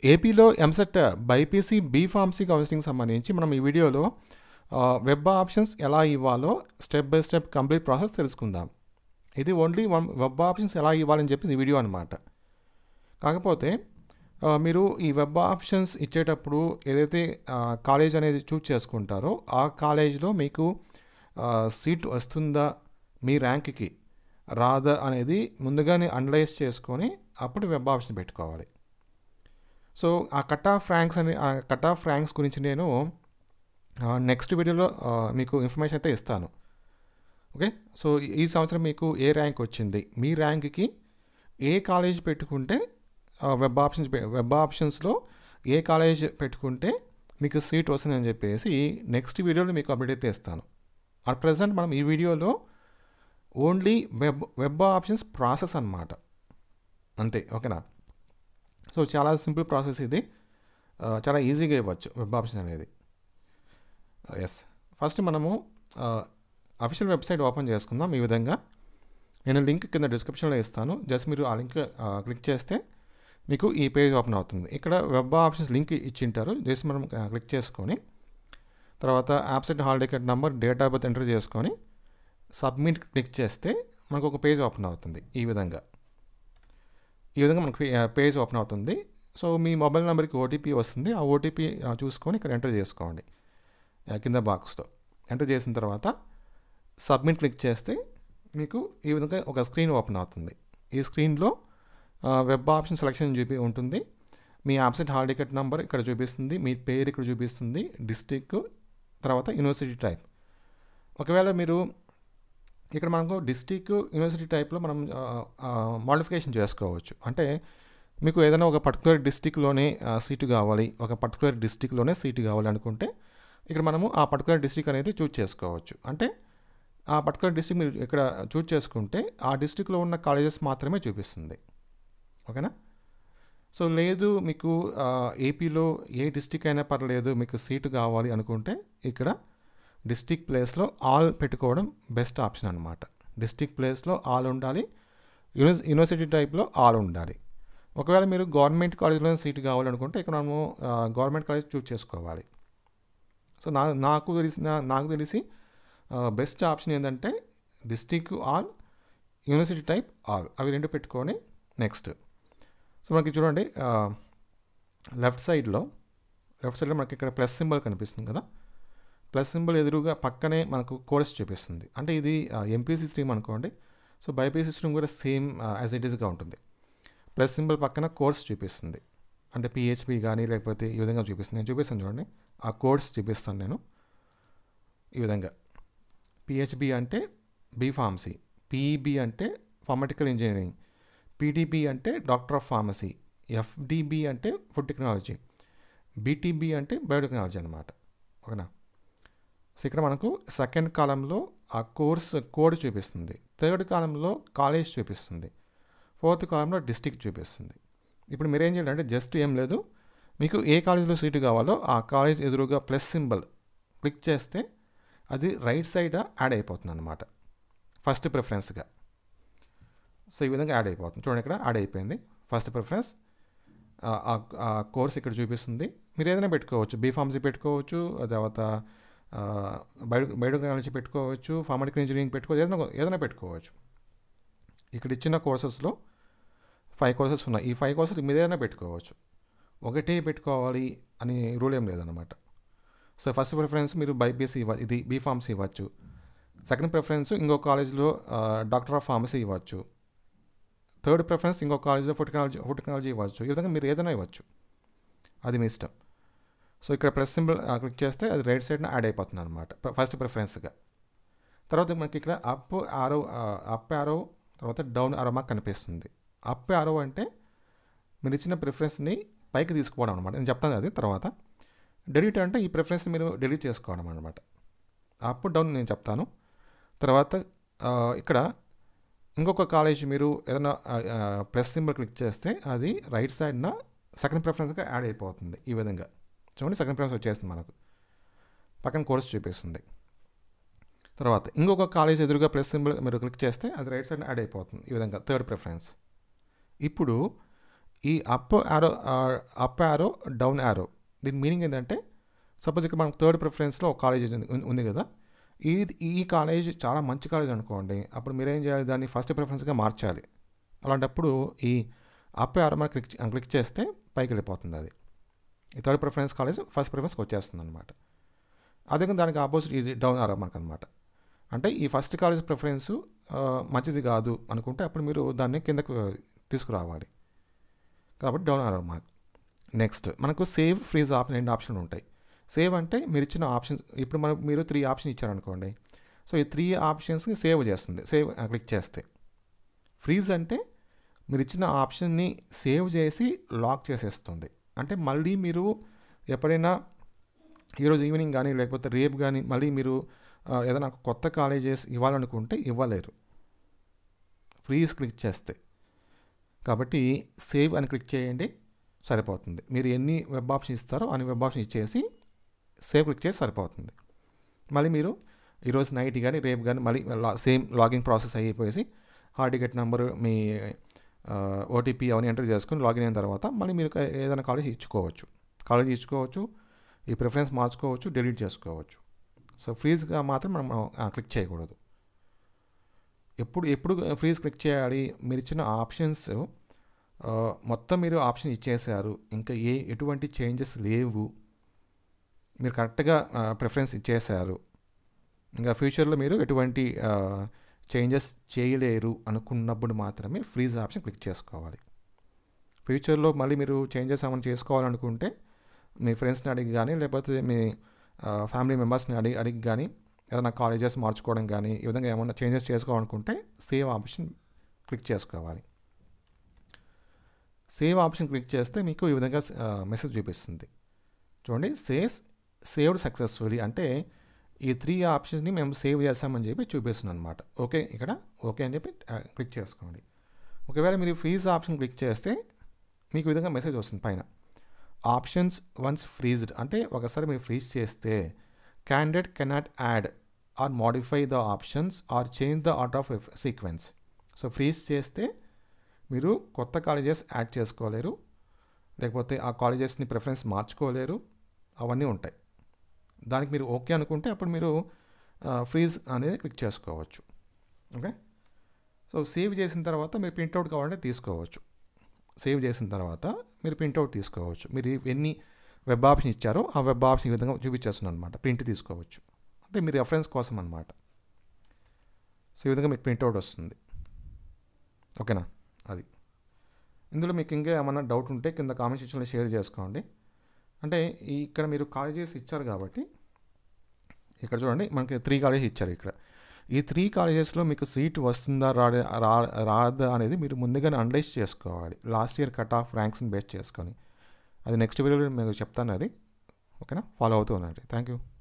ఏపీలో EAMCET BiPC B pharmacy counselling సంబంధించి మనం ఈ వీడియోలో ఆ, వెబ్ ఆప్షన్స్ ఎలా ఇవ్వాలో step by step complete process తెలుసుకుందాం ఇది ఓన్లీ వన్ వెబ్ ఆప్షన్స్ ఎలా ఇవ్వాలని చెప్పి ఈ వీడియో అనమాట కాకపోతే ఆ, మీరు ఈ వెబ్ ఆప్షన్స్ ఇచ్చేటప్పుడు ఏదైతే ఆ, కాలేజ్ అనేది చూజ్ చేసుకుంటారో ఆ కాలేజ్లో మీకు ఆ, సీట్ వస్తుందా మీ ర్యాంక్కి రాదా అనేది ముందుగానే అనలైజ్ చేసుకొని అప్పుడు వెబ్ ఆప్షన్ పెట్టుకోవాలి సో ఆ కట్ ఆఫ్ ర్యాంక్స్ అని ఆ కట్ ఆఫ్ ర్యాంక్స్ గురించి నేను నెక్స్ట్ వీడియోలో ఆ, మీకు ఇన్ఫర్మేషన్ అయితే ఇస్తాను ఓకే సో ఈ సంవత్సరం మీకు ఏ ర్యాంక్ వచ్చింది మీ ర్యాంక్కి ఏ కాలేజ్ పెట్టుకుంటే ఆ, వెబ్ ఆప్షన్స్ పె- వెబ్ ఆప్షన్స్లో ఏ కాలేజ్ పెట్టుకుంటే మీకు సీట్ వస్తుందని చెప్పేసి నెక్స్ట్ వీడియోలో మీకు అప్డేట్ అయితే ఇస్తాను అట్ ప్రజెంట్ మనం ఈ వీడియోలో only web web options process అన్నమాట అంతే ఓకేనా సో చాలా సింపుల్ ప్రాసెస్ ఇది ఆ, చాలా ఈజీగా ఇవ్వచ్చు వెబ్ ఆప్షన్ అనేది ఎస్ ఫస్ట్ మనము అఫీషియల్ వెబ్సైట్ ఓపెన్ చేసుకుందాం ఈ విధంగా నేను లింక్ కింద డిస్క్రిప్షన్లో ఇస్తాను జస్ట్ మీరు ఆ లింక్ క్లిక్ చేస్తే మీకు ఈ పేజ్ ఓపెన్ అవుతుంది ఇక్కడ వెబ్ ఆప్షన్స్ లింక్ ఇచ్చింటారు జస్ట్ మనం క్లిక్ చేసుకొని తర్వాత యాప్సెట్ hall ticket number date of birth enter చేసుకొని సబ్మిట్ క్లిక్ చేస్తే మనకు ఒక పేజ్ ఓపెన్ అవుతుంది ఈ విధంగా ఈ విధంగా మనకు పేజ్ ఓపెన్ అవుతుంది సో మీ మొబైల్ నెంబర్కి ఓటీపీ వస్తుంది ఆ ఓటీపీ చూసుకొని ఇక్కడ ఎంటర్ చేసుకోండి ఆ, కింద బాక్స్లో ఎంటర్ చేసిన తర్వాత సబ్మిట్ క్లిక్ చేస్తే మీకు ఈ విధంగా ఒక స్క్రీన్ ఓపెన్ అవుతుంది ఈ స్క్రీన్లో వెబ్ ఆప్షన్ సెలెక్షన్ చూపి ఉంటుంది మీ ఆబ్సెంట్ హాల్ టికెట్ నెంబర్ ఇక్కడ చూపిస్తుంది మీ పేరు ఇక్కడ చూపిస్తుంది డిస్టిక్ తర్వాత యూనివర్సిటీ టైప్ ఒకవేళ మీరు ఇక్కడ మనకు డిస్టిక్ యూనివర్సిటీ టైప్లో మనం మోడిఫికేషన్ చేసుకోవచ్చు అంటే మీకు ఏదైనా ఒక పర్టికులర్ డిస్టిక్లోనే సీటు కావాలి ఒక పర్టికులర్ డిస్టిక్లోనే సీటు కావాలి అనుకుంటే ఇక్కడ మనము ఆ పర్టికులర్ డిస్టిక్ అనేది చూజ్ చేసుకోవచ్చు అంటే ఆ పర్టికులర్ డిస్టిక్ మీరు ఇక్కడ చూజ్ చేసుకుంటే ఆ డిస్టిక్లో ఉన్న కాలేజెస్ మాత్రమే చూపిస్తుంది ఓకేనా సో లేదు మీకు ఆ, ఏపీలో ఏ డిస్టిక్ అయినా పర్లేదు మీకు సీటు కావాలి అనుకుంటే ఇక్కడ డిస్టిక్ ప్లేస్లో ఆల్ పెట్టుకోవడం బెస్ట్ ఆప్షన్ అనమాట డిస్టిక్ ప్లేస్లో ఆల్ ఉండాలి యూనివర్సి యూనివర్సిటీ టైప్లో ఆల్ ఉండాలి ఒకవేళ మీరు గవర్నమెంట్ కాలేజ్లో సీటు కావాలనుకుంటే ఇక్కడ మనము గవర్నమెంట్ కాలేజ్ చూజ్ చేసుకోవాలి సో నా నాకు తెలిసిన నాకు తెలిసి బెస్ట్ ఆప్షన్ ఏంటంటే district all university type all అవి రెండు పెట్టుకొని నెక్స్ట్ సో మనకి చూడండి లెఫ్ట్ సైడ్లో లెఫ్ట్ సైడ్లో మనకి ఇక్కడ ప్లస్ సింబల్ కనిపిస్తుంది కదా ప్లస్ సింబల్ ఎదురుగా పక్కనే మనకు కోర్స్ చూపిస్తుంది అంటే ఇది ఎంపీసీ స్ట్రీమ్ అనుకోండి సో బైపీసీ స్ట్రీమ్ కూడా సేమ్ యాజ్ ఇట్ ఈస్గా ఉంటుంది ప్లస్ సింబల్ పక్కన కోర్స్ చూపిస్తుంది అంటే పిహెచ్పి కానీ లేకపోతే ఈ విధంగా చూపిస్తుంది నేను చూపిస్తాను చూడండి ఆ కోర్స్ చూపిస్తాను నేను ఈ విధంగా పిహెచ్బి అంటే బీ ఫార్మసీ పీఈబి అంటే ఫార్మటికల్ ఇంజనీరింగ్ పీడీబీ అంటే డాక్టర్ ఆఫ్ ఫార్మసీ ఎఫ్డిబి అంటే ఫుడ్ టెక్నాలజీ బీటీబీ అంటే బయోటెక్నాలజీ అనమాట ఓకేనా సో ఇక్కడ మనకు సెకండ్ కాలంలో ఆ కోర్స్ కోడ్ చూపిస్తుంది థర్డ్ కాలంలో కాలేజ్ చూపిస్తుంది ఫోర్త్ కాలంలో డిస్టిక్ చూపిస్తుంది ఇప్పుడు మీరు ఏం చేయాలంటే జస్ట్ ఏం లేదు మీకు ఏ కాలేజీలో సీటు కావాలో ఆ కాలేజ్ ఎదురుగా ప్లస్ సింబల్ క్లిక్ చేస్తే అది రైట్ సైడ్ యాడ్ అయిపోతుంది అనమాట ఫస్ట్ ప్రిఫరెన్స్గా సో ఈ విధంగా యాడ్ అయిపోతుంది చూడండి ఇక్కడ యాడ్ అయిపోయింది ఫస్ట్ ప్రిఫరెన్స్ ఆ కోర్స్ ఇక్కడ చూపిస్తుంది మీరు ఏదైనా పెట్టుకోవచ్చు బీ ఫార్మసీ పెట్టుకోవచ్చు ఆ తర్వాత బయో బయోటెక్నాలజీ పెట్టుకోవచ్చు ఫార్మటికల్ ఇంజనీరింగ్ పెట్టుకోవచ్చు ఏదైనా ఏదైనా పెట్టుకోవచ్చు ఇక్కడ ఇచ్చిన కోర్సెస్లో ఫైవ్ కోర్సెస్ ఉన్నాయి ఈ ఫైవ్ కోర్సెస్ మీరు ఏదైనా పెట్టుకోవచ్చు ఒకటే పెట్టుకోవాలి అని రూల్ ఏం లేదనమాట సో ఫస్ట్ ప్రిఫరెన్స్ మీరు బైపీసీ ఇవ్వ ఇది బీ ఫార్మసీ ఇవ్వచ్చు సెకండ్ ప్రిఫరెన్స్ ఇంకో కాలేజ్లో డాక్టర్ ఆఫ్ ఫార్మసీ ఇవ్వచ్చు థర్డ్ ప్రిఫరెన్స్ ఇంకో కాలేజ్లో ఫుడ్ టెక్నాలజీ ఫుడ్ టెక్నాలజీ ఇవ్వచ్చు ఈ విధంగా మీరు ఏదైనా ఇవ్వచ్చు అది మీ ఇష్టం సో ఇక్కడ ప్రెస్ సింబల్ క్లిక్ చేస్తే అది రైట్ సైడ్న యాడ్ అయిపోతుంది అనమాట ఫస్ట్ ప్రిఫరెన్స్గా తర్వాత మనకి ఇక్కడ అప్ ఆరో అప్ ఆరో తర్వాత డౌన్ ఆరో మాకు కనిపిస్తుంది అప్ ఆరో అంటే మీరు ఇచ్చిన ప్రిఫరెన్స్ని పైకి తీసుకోవడం అనమాట నేను చెప్తాను అది తర్వాత డెలీట్ అంటే ఈ ప్రిఫరెన్స్ మీరు డెలీట్ చేసుకోవడం అనమాట అప్ డౌన్ నేను చెప్తాను తర్వాత ఆ, ఇక్కడ ఇంకొక కాలేజ్ మీరు ఏదైనా ప్లస్ సింబల్ క్లిక్ చేస్తే అది రైట్ సైడ్న సెకండ్ ప్రిఫరెన్స్గా యాడ్ అయిపోతుంది ఈ విధంగా చూడండి సెకండ్ ప్రిఫరెన్స్ వచ్చేస్తుంది మనకు పక్కన కోర్స్ చూపిస్తుంది తర్వాత ఇంకొక కాలేజ్ ఎదురుగా ప్లస్ సింబల్ మీరు క్లిక్ చేస్తే అది రైట్ సైడ్ యాడ్ అయిపోతుంది ఈ విధంగా థర్డ్ ప్రిఫరెన్స్ ఇప్పుడు ఈ up arrow up arrow down arrow దీని మీనింగ్ ఏంటంటే సపోజ్ ఇక్కడ మనకు థర్డ్ ప్రిఫరెన్స్లో ఒక కాలేజ్ ఉంది- ఉంది కదా ఈ ఈ కాలేజ్ చాలా మంచి కాలేజ్ అనుకోండి అప్పుడు మీరేం చేయాలి దాన్ని ఫస్ట్ ప్రిఫరెన్స్గా మార్చాలి అలాంటప్పుడు ఈ అప్ యారో మనం క్లిక్ క్లిక్ చేస్తే పైకి వెళ్ళిపోతుంది అది ఈ థర్డ్ ప్రిఫరెన్స్ కాలేజ్ ఫస్ట్ ప్రిఫరెన్స్కి వచ్చేస్తుంది అనమాట అదే కానీ దానికి ఆపోజిట్ ఇది డౌన్ ఆరో మనకు అనమాట అంటే ఈ ఫస్ట్ కాలేజ్ ప్రిఫరెన్స్ మంచిది కాదు అనుకుంటే అప్పుడు మీరు దాన్ని కిందకు తీసుకురావాలి కాబట్టి డౌన్ ఆరో మార్క్ నెక్స్ట్ మనకు సేవ్ ఫ్రీజ్ ఆప్షన్ రెండు ఆప్షన్లు ఉంటాయి సేవ్ అంటే మీరు ఇచ్చిన ఆప్షన్ ఇప్పుడు మనం మీరు త్రీ ఆప్షన్ ఇచ్చారనుకోండి సో ఈ త్రీ ఆప్షన్స్ని సేవ్ చేస్తుంది సేవ్ క్లిక్ చేస్తే ఫ్రీజ్ అంటే మీరు ఇచ్చిన ఆప్షన్ని సేవ్ చేసి లాక్ చేసేస్తుంది అంటే మళ్ళీ మీరు ఎప్పుడైనా ఈరోజు ఈవినింగ్ కానీ లేకపోతే రేపు కానీ మళ్ళీ మీరు ఆ, ఏదైనా ఒక కొత్త కాలేజెస్ ఇవ్వాలనుకుంటే ఇవ్వలేరు ఫ్రీజ్ క్లిక్ చేస్తే కాబట్టి సేవ్ అని క్లిక్ చేయండి సరిపోతుంది మీరు ఎన్ని వెబ్ ఆప్షన్ ఇస్తారో అన్ని వెబ్ ఆప్షన్ ఇచ్చేసి సేవ్ క్లిక్ చేసి సరిపోతుంది మళ్ళీ మీరు ఈరోజు నైట్ కానీ రేపు కానీ మళ్ళీ లా- సేమ్ లాగిన్ ప్రాసెస్ అయిపోయేసి హాల్ టికెట్ నెంబర్ మీ ఓటీపీ అవన్నీ ఎంటర్ చేసుకుని లాగిన్ అయిన తర్వాత మళ్ళీ మీరు క- ఏదైనా కాలేజ్ ఇచ్చుకోవచ్చు కాలేజ్ ఇచ్చుకోవచ్చు ఈ ప్రిఫరెన్స్ మార్చుకోవచ్చు డిలీట్ చేసుకోవచ్చు సో ఫ్రీజ్గా మాత్రం మనం ఆ, క్లిక్ చేయకూడదు ఎప్పుడు ఎప్పుడు ఫ్రీజ్ క్లిక్ చేయాలి మీరు ఇచ్చిన ఆప్షన్స్ ఆ, మొత్తం మీరు ఆప్షన్ ఇచ్చేసారు ఇంకా ఏ ఎటువంటి చేంజెస్ లేవు మీరు కరెక్ట్గా ప్రిఫరెన్స్ ఇచ్చేసారు ఇంకా ఫ్యూచర్లో మీరు ఎటువంటి చేంజెస్ చేయలేరు అనుకున్నప్పుడు మాత్రమే ఫ్రీజ్ ఆప్షన్ క్లిక్ చేసుకోవాలి ఫ్యూచర్లో మళ్ళీ మీరు చేంజెస్ ఏమైనా చేసుకోవాలనుకుంటే మీ ఫ్రెండ్స్ని అడిగి కానీ లేకపోతే మీ ఫ్యామిలీ మెంబర్స్ని అడిగి అడిగి కానీ ఏదైనా కాలేజెస్ మార్చుకోవడం కానీ ఈ విధంగా ఏమైనా చేంజెస్ చేసుకోవాలనుకుంటే సేవ్ ఆప్షన్ క్లిక్ చేసుకోవాలి సేవ్ ఆప్షన్ క్లిక్ చేస్తే మీకు ఈ విధంగా మెసేజ్ చూపిస్తుంది చూడండి సేస్ సేవ్డ్ సక్సెస్ఫుల్లీ అంటే ఈ త్రీ ఆప్షన్స్ని మేము సేవ్ చేస్తామని చెప్పి చూపిస్తుంది అనమాట ఓకే ఇక్కడ ఓకే అని చెప్పి ఆ, క్లిక్ చేసుకోండి ఒకవేళ మీరు ఫ్రీజ్ ఆప్షన్ క్లిక్ చేస్తే మీకు ఈ విధంగా మెసేజ్ వస్తుంది పైన ఆప్షన్స్ వన్స్ ఫ్రీజ్డ్ అంటే ఒకసారి మీరు ఫ్రీజ్ చేస్తే candidate cannot add or modify the options or change the order of sequence so freeze చేస్తే మీరు కొత్త కాలేజెస్ యాడ్ చేసుకోలేరు లేకపోతే ఆ కాలేజెస్ని ప్రిఫరెన్స్ మార్చుకోలేరు అవన్నీ ఉంటాయి దానికి మీరు ఓకే అనుకుంటే అప్పుడు మీరు ఫ్రీజ్ అనేది క్లిక్ చేసుకోవచ్చు ఓకే సో సేవ్ చేసిన తర్వాత మీరు ప్రింట్అవుట్ కావాలంటే తీసుకోవచ్చు సేవ్ చేసిన తర్వాత మీరు ప్రింట్అవుట్ తీసుకోవచ్చు మీరు ఎన్ని వెబ్ ఆప్షన్ ఇచ్చారో ఆ వెబ్ ఆప్షన్ ఈ విధంగా చూపించేస్తున్నాను అనమాట ప్రింట్ తీసుకోవచ్చు అంటే మీ రెఫరెన్స్ కోసం అనమాట సో ఈ విధంగా మీకు ప్రింట్అవుట్ వస్తుంది ఓకేనా అది ఇందులో మీకు ఇంకా ఏమన్నా డౌట్ ఉంటే కింద కామెంట్ సెక్షన్లో షేర్ చేసుకోండి అంటే ఈ ఇక్కడ మీరు కాలేజెస్ ఇచ్చారు కాబట్టి ఇక్కడ చూడండి మనకి త్రీ కాలేజెస్ ఇచ్చారు ఇక్కడ ఈ త్రీ కాలేజెస్లో మీకు సీట్ వస్తుందా రాదా రా రాదా అనేది మీరు ముందుగానే అనలైజ్ చేసుకోవాలి లాస్ట్ ఇయర్ కట్ ఆఫ్ ర్యాంక్స్ని బేస్ చేసుకొని అది నెక్స్ట్ వీడియోలో మీకు చెప్తాను అది ఓకేనా ఫాలో అవుతూ ఉండండి థ్యాంక్ యూ